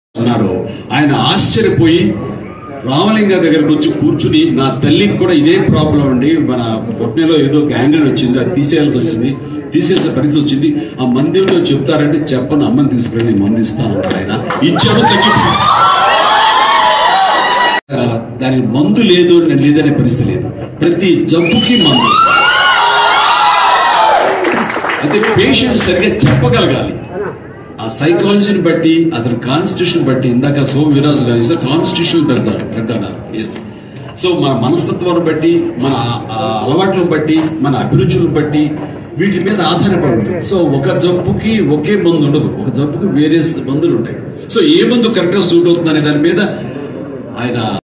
అన్నారు ఆయన ఆశ్చర్యపోయి రామలింగ దగ్గరకు వచ్చి కూర్చుని నా తల్లికి కూడా ఇదే ప్రాబ్లం అండి మన పొట్టనేలో ఏదో గ్యాంగ్రీన్ వచ్చింది అది తీసేయాల్సి వచ్చింది తీసేసే పరిస్థితి వచ్చింది ఆ మందిరంలో చెప్తారంటే చెప్పను అమ్మని తీసుకుని నేను మందు ఇస్తాను అన్నాడు ఆయన ఇచ్చాడు తగ్గిపోయింది ఆ, దానికి మందు లేదు లేదనే పరిస్థితి లేదు ప్రతి జబ్బుకి మందు అయితే పేషెంట్ సరిగ్గా చెప్పగలగాలి ఆ సైకాలజీని బట్టి అతని కాన్స్టిట్యూషన్ బట్టి ఇందాక సో విరాజు గారి సార్ కాన్స్టిట్యూషన్ డ్రగ్ డ్రగ్ అన్నారు ఎస్ సో మన మనస్తత్వాన్ని బట్టి మన ఆ అలవాట్లను బట్టి మన అభిరుచులను బట్టి వీటి మీద ఆధారపడి ఉంటుంది సో ఒక జబ్బుకి ఒకే మందు ఉండదు ఒక జబ్బుకి వేరియస్ మందులు ఉంటాయి సో ఏ మందు కరెక్ట్గా సూట్ అవుతుంది అనే దాని మీద ఆయన